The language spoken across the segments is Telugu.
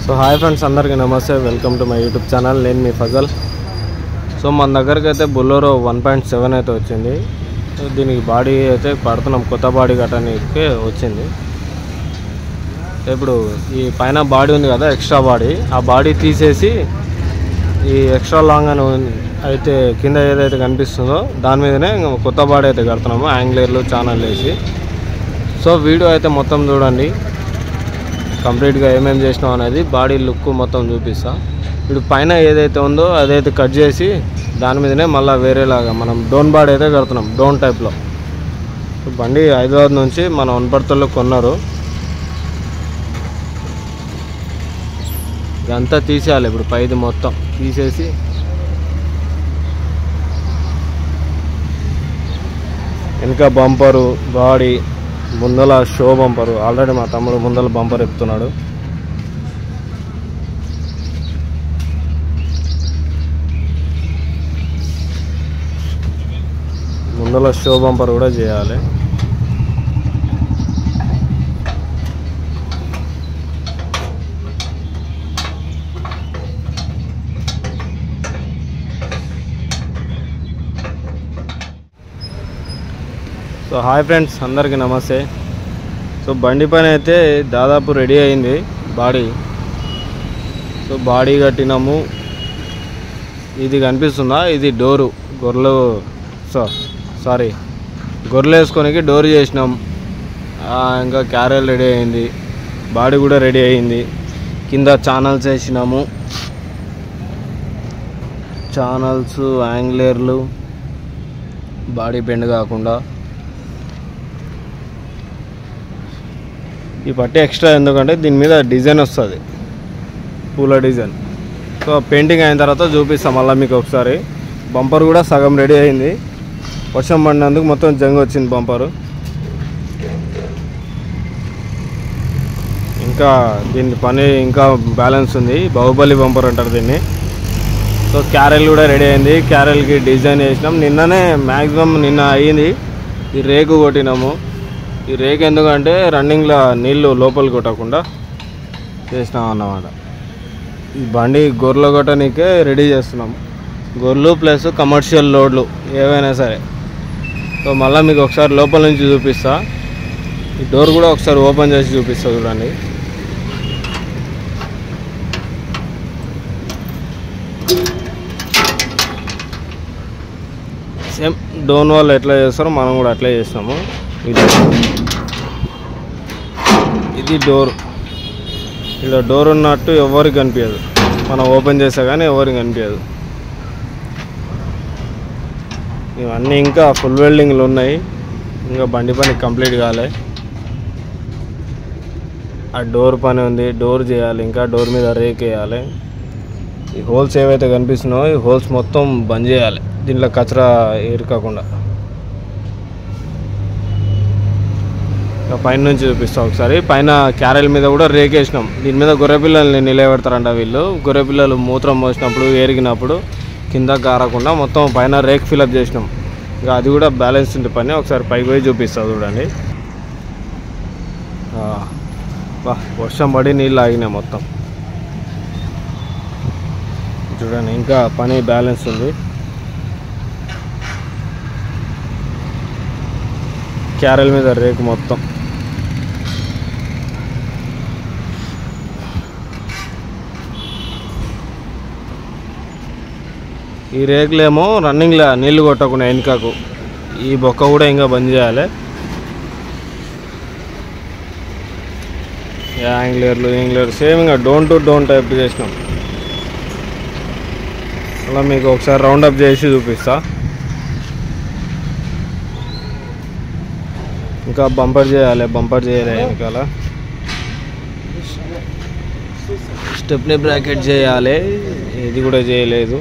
సో హాయ్ ఫ్రెండ్స్ అందరికీ నమస్తే welcome to my YouTube channel నేను మీ ఫజల్ సో మన దగ్గరికి అయితే బుల్లరో వన్ పాయింట్ సెవెన్ అయితే వచ్చింది సో దీనికి బాడీ అయితే పడుతున్నాం కొత్త బాడీ కట్టడానికి వచ్చింది ఇప్పుడు ఈ పైన బాడీ ఉంది కదా ఎక్స్ట్రా బాడీ ఆ బాడీ తీసేసి ఈ ఎక్స్ట్రా లాంగ్ అని ఉంది- అయితే కింద ఏదైతే కనిపిస్తుందో దాని మీదనే ఇంక కొత్త బాడీ అయితే కడుతున్నాము యాంగ్లేర్లు ఛానల్ వేసి సో వీడియో అయితే మొత్తం చూడండి కంప్లీట్గా ఏమేమి చేసినాం అనేది బాడీ లుక్ మొత్తం చూపిస్తా ఇప్పుడు పైన ఏదైతే ఉందో అదైతే కట్ చేసి దాని మీదనే మళ్ళీ వేరేలాగా మనం డోన్ బాడీ అయితే కడుతున్నాం డోన్ టైప్లో బండి హైదరాబాద్ నుంచి మన వనపర్తల్లో కొన్నారు ఇదంతా తీసేయాలి ఇప్పుడు పైది మొత్తం తీసేసి వెనక బంపరు బాడీ ముందల షో బంపరు ఆల్రెడీ మా తమ్ముడు ముందల బంపర్ ఎత్తుతున్నాడు ముందల షో బంపర్ కూడా చేయాలి సో హాయ్ ఫ్రెండ్స్ అందరికీ నమస్తే సో బండి పైన అయితే దాదాపు రెడీ అయింది బాడీ సో బాడీ కట్టినాము ఇది కనిపిస్తుందా ఇది డోరు గొర్రెలు సో సారీ గొర్రెలు వేసుకోనికి డోర్ చేసినాం ఆ, ఇంకా క్యారెల్ రెడీ అయింది బాడీ కూడా రెడీ అయింది కింద ఛానల్స్ వేసినాము ఛానల్స్ యాంగ్లేర్లు బాడీ బెండ్ కాకుండా ఈ పట్టి ఎక్స్ట్రా ఎందుకంటే దీని మీద డిజైన్ వస్తుంది పూల డిజైన్ సో పెయింటింగ్ అయిన తర్వాత చూపిస్తాం మళ్ళీ మీకు ఒకసారి బంపర్ కూడా సగం రెడీ అయింది వర్షం పడినందుకు మొత్తం జంగ్ వచ్చింది బంపరు ఇంకా దీని పని ఇంకా బ్యాలెన్స్ ఉంది బాహుబలి బంపర్ అంటారు దీన్ని సో క్యారెల్ కూడా రెడీ అయింది క్యారెల్కి డిజైన్ వేసినాం నిన్ననే మ్యాక్సిమం నిన్న అయ్యింది ఈ రేకు కొట్టినాము ఈ రేక్ ఎందుకంటే రన్నింగ్లో నీళ్ళు లోపల కొట్టకుండా చేసినాం అన్నమాట ఈ బండి గొర్రెలు కొట్టడానికే రెడీ చేస్తున్నాం గొర్రెలు ప్లస్ కమర్షియల్ లోడ్లు ఏవైనా సరే సో మళ్ళీ మీకు ఒకసారి లోపల నుంచి చూపిస్తా ఈ డోర్ కూడా ఒకసారి ఓపెన్ చేసి చూపిస్తా చూడండి సేమ్ డోన్ వాళ్ళు ఎట్లా చేస్తారో మనం కూడా అట్లే చేస్తాము ఇది ఇది డోర్ ఇలా డోర్ ఉన్నట్టు ఎవరికి కనిపించదు మనం ఓపెన్ చేసా కానీ ఎవరికి కనిపించదు ఇవన్నీ ఇంకా ఫుల్ వెల్డింగ్లు ఉన్నాయి ఇంకా బండి పని కంప్లీట్ కాలే ఆ డోర్ పని ఉంది డోర్ చేయాలి ఇంకా డోర్ మీద రేక్ వేయాలి ఈ హోల్స్ ఏవైతే కనిపిస్తున్నాయో ఈ హోల్స్ మొత్తం బంద్ చేయాలి దీంట్లో కచరా ఏరుకోకుండా ఇక పైన నుంచి చూపిస్తాం ఒకసారి పైన క్యారెల్ మీద కూడా రేకేసినాం దీని మీద గొర్రె పిల్లల్ని నిలబెడతారంట వీళ్ళు గొర్రె పిల్లలు మూత్రం పోసినప్పుడు ఎరిగినప్పుడు కింద కారకుండా మొత్తం పైన రేక్ ఫిలప్ చేసినాం ఇక అది కూడా బ్యాలెన్స్ ఉంటే పని ఒకసారి పైకి పోయి చూపిస్తా చూడండి ఆ, బా వర్షం పడి నీళ్ళు ఆగినాయి మొత్తం చూడండి ఇంకా పని బ్యాలెన్స్ ఉంది క్యారెల్ మీద రేకు మొత్తం ఈ రేకులేమో రన్నింగ్లో నీళ్లు కొట్టకుండా వెనుకకు ఈ బొక్క కూడా ఇంకా బంద్ చేయాలి యాంగ్లేర్లు యాంగ్లేర్ సేమ్ ఇంకా డోన్ టు డోన్ టైప్ చేసినాం అలా మీకు ఒకసారి రౌండ్ అప్ చేసి చూపిస్తా ఇంకా బంపర్ చేయాలి బంపర్ చేయాలి వెనకాల స్టెప్నీ బ్రాకెట్ చేయాలి ఇది కూడా చేయలేదు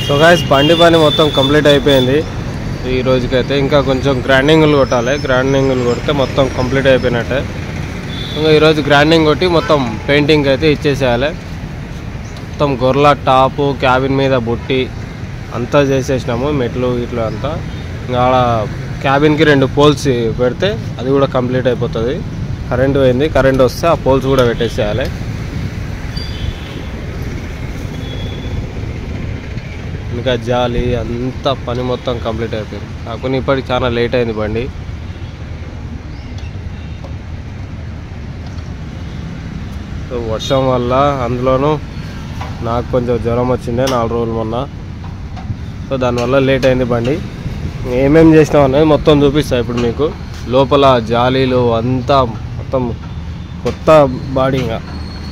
సో గాయస్ బండి పని మొత్తం కంప్లీట్ అయిపోయింది ఈ రోజుకైతే ఇంకా కొంచెం గ్రాండింగ్లు కొట్టాలి గ్రాండింగ్లు కొడితే మొత్తం కంప్లీట్ అయిపోయినట్టే ఇంకా ఈరోజు గ్రాండింగ్ కొట్టి మొత్తం పెయింటింగ్ అయితే ఇచ్చేసేయాలి మొత్తం గొర్రెల టాపు క్యాబిన్ మీద బుట్టి అంతా చేసేసినాము మెట్లు ఇట్లా అంతా ఇంకా ఆడ క్యాబిన్కి రెండు పోల్స్ పెడితే అది కూడా కంప్లీట్ అయిపోతుంది కరెంట్ పోయింది కరెంట్ వస్తే ఆ పోల్స్ కూడా పెట్టేసేయాలి ఇంకా జాలి అంతా పని మొత్తం కంప్లీట్ అయిపోయింది కాకుండా ఇప్పటికి చాలా లేట్ అయింది బండి సో వర్షం వల్ల అందులోనూ నాకు కొంచెం జ్వరం వచ్చింది నాలుగు రోజులు మొన్న సో దానివల్ల లేట్ అయింది బండి ఏమేమి చేసినాం అనేది మొత్తం చూపిస్తా ఇప్పుడు మీకు లోపల జాలీలు అంతా మొత్తం కొత్త బాడీ ఇంకా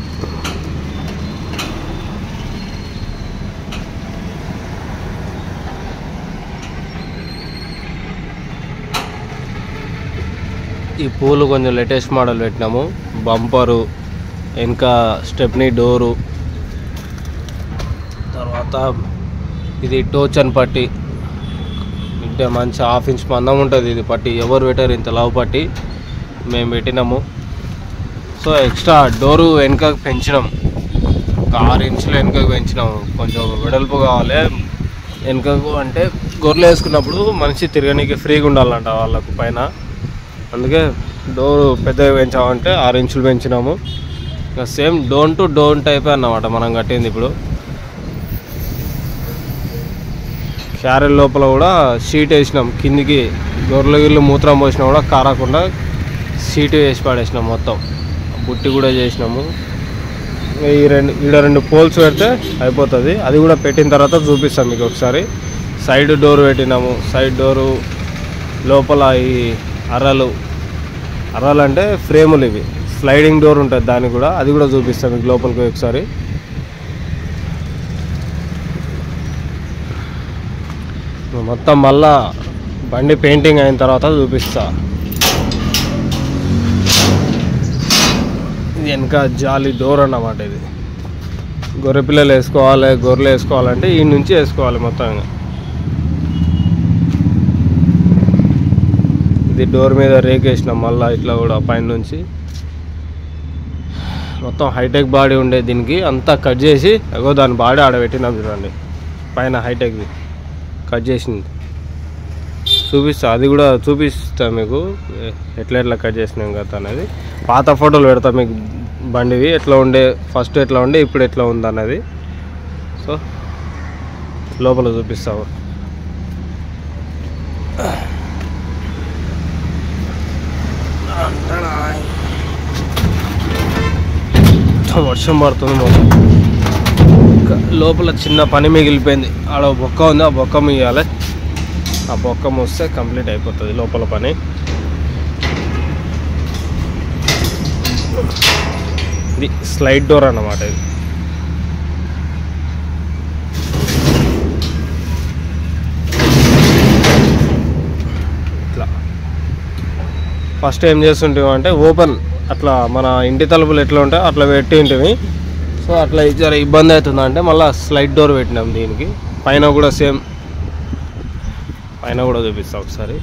ఈ పూలు కొంచెం లేటెస్ట్ మోడల్ పెట్టినాము బంపరు ఇంకా స్టెప్నీ డోరు తర్వాత ఇది టోచన్ పట్టి అంటే మంచి హాఫ్ ఇంచ్ మందం ఉంటుంది ఇది పట్టి ఎవరు పెట్టారు ఇంత లావు పట్టి మేము పెట్టినాము సో ఎక్స్ట్రా డోరు వెనుకకు పెంచినాం ఒక ఆరు ఇంచులు వెనుకకు పెంచినాము కొంచెం వెడల్పు కావాలి వెనుకకు అంటే గొర్రెలు వేసుకున్నప్పుడు మనిషి తిరగనీకి ఫ్రీగా ఉండాలంట వాళ్ళకు పైన అందుకే డోర్ పెద్దగా పెంచామంటే ఆరు ఇంచులు పెంచినాము ఇంకా సేమ్ డోన్ టు డోన్ టైపే అన్నమాట మనం కట్టింది ఇప్పుడు క్యారెల్ లోపల కూడా షీట్ వేసినాం కిందికి గొర్రెల గిర్రెలు మూత్రం పోసినా కూడా కారకుండా షీట్ వేసి పడేసినాం మొత్తం బుట్టి కూడా చేసినాము ఇంకా ఈ రెండు ఈడ రెండు పోల్స్ పెడితే అయిపోతుంది అది కూడా పెట్టిన తర్వాత చూపిస్తాం మీకు ఒకసారి సైడ్ డోర్ పెట్టినాము సైడ్ డోరు లోపల ఈ అర్రలు అర్రలు అంటే ఫ్రేములు ఇవి స్లైడింగ్ డోర్ ఉంటుంది దానికి కూడా అది కూడా చూపిస్తాం మీకు లోపలికి పోయి ఒకసారి మొత్తం మళ్ళా బండి పెయింటింగ్ అయిన తర్వాత చూపిస్తా ఇది వెనక జాలి డోర్ అన్నమాట ఇది గొర్రె పిల్లలు వేసుకోవాలి గొర్రెలు వేసుకోవాలంటే ఈ నుంచి వేసుకోవాలి మొత్తం ఇంకా. ఇది డోర్ మీద రేకేసినాం మళ్ళీ ఇట్లా కూడా పైన నుంచి మొత్తం హైటెక్ బాడీ ఉండే దీనికి అంతా కట్ చేసి అగో దాని బాడీ ఆడబెట్టినాం చూడండి పైన హైటెక్ది కట్ చేసింది చూపిస్తా అది కూడా చూపిస్తా మీకు ఎ- ఎట్లా ఎట్లా కట్ చేసినాం కదా అనేది పాత ఫోటోలు పెడతా మీకు బండివి ఎట్లా ఉండే ఫస్ట్ ఎట్లా ఉండే ఇప్పుడు ఎట్లా ఉంది అన్నది సో లోపల చూపిస్తాము వర్షం పడుతుంది మొత్తం ఇంకా లోపల చిన్న పని మిగిలిపోయింది ఆడ ఒక బొక్క ఉంది ఆ బొక్క మిగాలి ఆ బొక్క మూస్తే కంప్లీట్ అయిపోతుంది లోపల పని ఇది స్లైడ్ డోర్ అన్నమాట ఇది ఇట్లా ఫస్ట్ ఏం చేస్తుంటాం అంటే ఓపెన్ అట్లా మన ఇంటి తలుపులు ఎట్లా ఉంటాయో అట్లా పెట్టి ఉంటుంది సో అట్లా జర ఇబ్బంది అవుతుంది అంటే మళ్ళీ స్లైడ్ డోర్ పెట్టినాం దీనికి పైన కూడా సేమ్ పైన కూడా చూపిస్తా ఒకసారి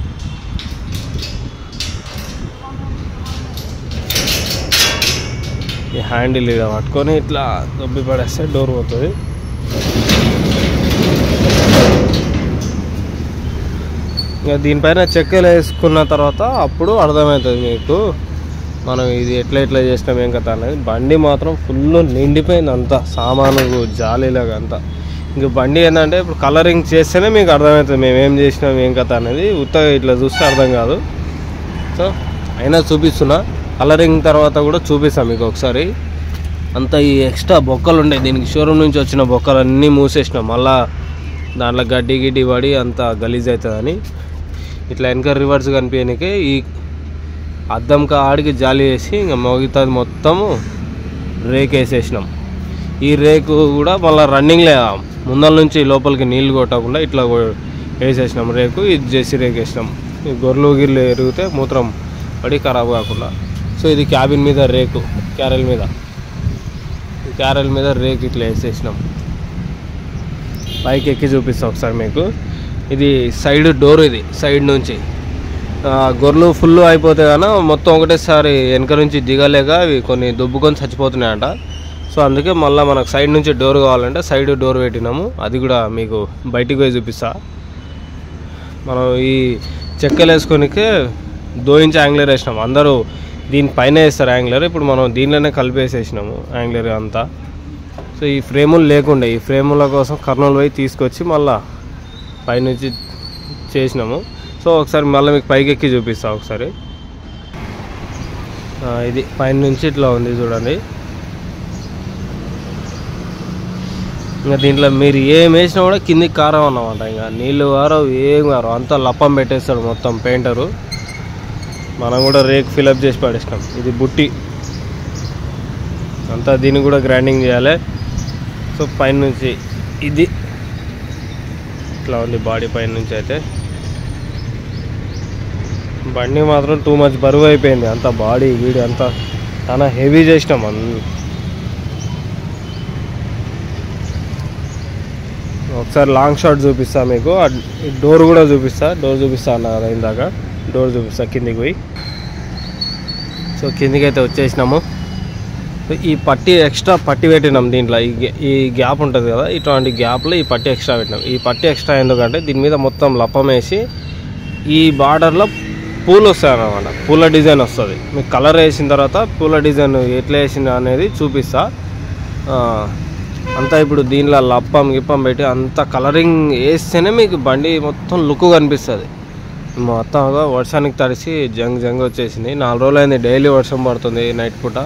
ఈ హ్యాండిల్ ఇలా పట్టుకొని ఇట్లా దొబ్బి పడేస్తే డోర్ పోతుంది ఇంకా దీనిపైన చెక్కలు వేసుకున్న తర్వాత అప్పుడు అర్థమవుతుంది మీకు మనం ఇది ఎట్లా ఎట్లా చేసినాం ఏం కథ అనేది బండి మాత్రం ఫుల్ నిండిపోయింది అంతా సామాను జాలీలాగా అంతా ఇంక బండి ఏంటంటే ఇప్పుడు కలరింగ్ చేస్తేనే మీకు అర్థమవుతుంది మేము ఏం చేసినాం ఏం కథ అనేది ఉత్తగా ఇట్లా చూస్తే అర్థం కాదు సో అయినా చూపిస్తున్నా కలరింగ్ తర్వాత కూడా చూపిస్తాను మీకు ఒకసారి అంత ఈ ఎక్స్ట్రా బొక్కలు ఉండే దీనికి షోరూమ్ నుంచి వచ్చిన బొక్కలు అన్నీ మూసేసినాం మళ్ళా దాంట్లో గడ్డి గిడ్డి పడి అంత గలీజ్ అవుతుందని ఇట్లా వెనక రివర్స్ కనిపించడానికి ఈ అద్దం ఆడికి జాలి వేసి ఇంకా మిగతాది మొత్తము రేక్ వేసేసినాం ఈ రేకు కూడా మళ్ళీ రన్నింగ్లే ముందల నుంచి లోపలికి నీళ్ళు కొట్టకుండా ఇట్లా కొ- వేసేసినాం రేకు ఇది జెర్సీ రేక్ వేసినాం ఈ గొర్రెలు గిర్రెలు ఎరిగితే మూత్రం పడి ఖరాబ్ కాకుండా సో ఇది క్యాబిన్ మీద రేకు క్యారెల్ మీద ఈ క్యారెల్ మీద రేక్ ఇట్లా వేసేసినాం పైకి ఎక్కి చూపిస్తా ఒకసారి మీకు ఇది సైడ్ డోర్ ఇది సైడ్ నుంచి ఆ, గొర్రెలు ఫుల్ అయిపోతే కానీ మొత్తం ఒకటేసారి వెనక నుంచి దిగలేక అవి కొన్ని దుబ్బుకొని చచ్చిపోతున్నాయంట సో అందుకే మళ్ళీ మనకు సైడ్ నుంచి డోర్ కావాలంటే సైడ్ డోర్ పెట్టినాము అది కూడా మీకు బయటికి పోయి చూపిస్తా మనం ఈ చెక్కలు వేసుకొనికే దోయించి యాంగ్లర్ వేసినాము అందరూ దీనిపైన వేస్తారు యాంగ్లర్ ఇప్పుడు మనం దీనిలోనే కలిపేసేసినాము యాంగ్లర్ అంతా సో ఈ ఫ్రేములు లేకుండే ఈ ఫ్రేముల కోసం కర్నూలు పోయి తీసుకొచ్చి మళ్ళా పైనుంచి చేసినాము సో ఒకసారి మళ్ళీ మీకు పైకి ఎక్కి చూపిస్తా ఒకసారి ఆ, ఇది పైన నుంచి ఇట్లా ఉంది చూడండి ఇంకా దీంట్లో మీరు ఏం వేసినా కూడా కిందికి కారం అన్నమాట ఇంకా నీళ్ళు కారవు ఏం కారవు అంతా లప్పం పెట్టేస్తాడు మొత్తం పెయింటరు మనం కూడా రేక్ ఫిలప్ చేసి పడేసినాం ఇది బుట్టి అంతా దీన్ని కూడా గ్రైండింగ్ చేయాలి సో పైన నుంచి ఇది ఇట్లా ఉంది బాడీ పైన నుంచి అయితే బండి మాత్రం టూ మచ్ బరువు అయిపోయింది అంత బాడీ వీడి అంతా చాలా హెవీ చేసినాం అన్ ఒకసారి లాంగ్ షాట్ చూపిస్తా మీకు ఆ డోర్ కూడా చూపిస్తా డోర్ చూపిస్తా అన్న కదా ఇందాక డోర్ చూపిస్తా కిందికి పోయి సో కిందికి అయితే వచ్చేసినాము సో ఈ పట్టి ఎక్స్ట్రా పట్టి పెట్టినాం దీంట్లో ఈ గ్యా- ఈ గ్యాప్ ఉంటుంది కదా ఇటువంటి గ్యాప్లో ఈ పట్టి ఎక్స్ట్రా పెట్టినాం ఈ పట్టి ఎక్స్ట్రా ఎందుకంటే దీని మీద మొత్తం లప్పం వేసి ఈ బార్డర్లో పూలు వస్తాయి అన్నమాట పూల డిజైన్ వస్తుంది మీకు కలర్ వేసిన తర్వాత పూల డిజైన్ ఎట్లా వేసింది అనేది చూపిస్తా ఆ, అంతా ఇప్పుడు దీనిలో లప్పం గిప్పం పెట్టి అంత కలరింగ్ వేస్తేనే మీకు బండి మొత్తం లుక్ కనిపిస్తుంది మొత్తంగా వర్షానికి తడిసి జంగ్ జంగ్ వచ్చేసింది నాలుగు రోజులు అయింది డైలీ వర్షం పడుతుంది నైట్ పూట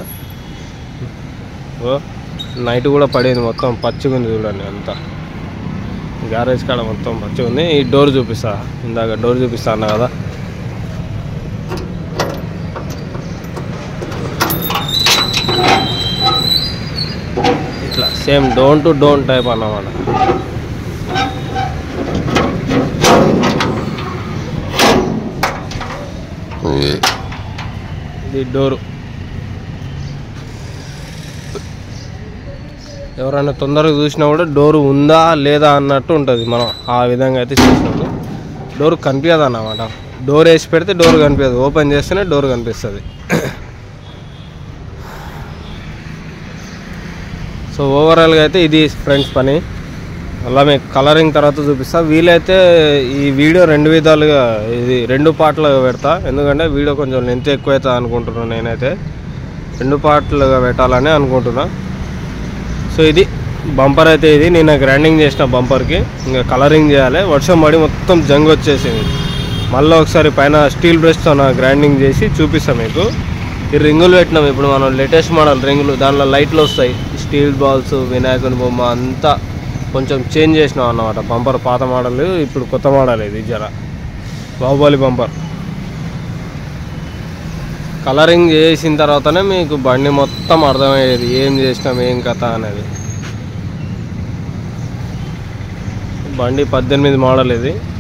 ఓ నైట్ కూడా పడింది మొత్తం పచ్చిగా ఉంది చూడండి అంతా గ్యారేజ్ కాడ మొత్తం పచ్చిగా ఉంది ఈ డోర్ చూపిస్తా ఇందాక డోర్ చూపిస్తా అన్నా కదా ఇట్లా same done to done type అన్నమాట ఇది డోరు ఎవరైనా తొందరగా చూసినా కూడా డోర్ ఉందా లేదా అన్నట్టు ఉంటుంది మనం ఆ విధంగా అయితే చూసినాము డోర్ కనిపించదు అన్నమాట డోర్ వేసి పెడితే డోర్ కనిపించదు ఓపెన్ చేస్తేనే డోర్ కనిపిస్తుంది సో ఓవరాల్గా అయితే ఇది ఫ్రెండ్స్ పని అలా మీకు కలరింగ్ తర్వాత చూపిస్తా వీలైతే ఈ వీడియో రెండు విధాలుగా ఇది రెండు పార్ట్లుగా పెడతా ఎందుకంటే వీడియో కొంచెం లెంత్ ఎక్కువ అవుతుంది అనుకుంటున్నాను నేనైతే రెండు పార్ట్లుగా పెట్టాలని అనుకుంటున్నా సో ఇది బంపర్ అయితే ఇది నేను గ్రైండింగ్ చేసిన బంపర్కి ఇంకా కలరింగ్ చేయాలి వర్షం పడి మొత్తం జంగ్ వచ్చేసింది మళ్ళీ ఒకసారి పైన స్టీల్ బ్రష్తో నా గ్రైండింగ్ చేసి చూపిస్తాం మీకు ఈ రింగులు పెట్టినాం ఇప్పుడు మనం లేటెస్ట్ మోడల్ రింగులు దానిలో లైట్లు వస్తాయి స్టీల్ బాల్స్ వినాయకుని బొమ్మ అంతా కొంచెం చేంజ్ చేసినాం అన్నమాట బంపర్ పాత మోడల్ ఇప్పుడు కొత్త మోడల్ ఇది జర బాహుబలి బంపర్ కలరింగ్ చేసిన తర్వాతనే మీకు బండి మొత్తం అర్థమయ్యేది ఏం చేసినాం ఏం కథ అనేది బండి పద్దెనిమిది మోడల్ ఇది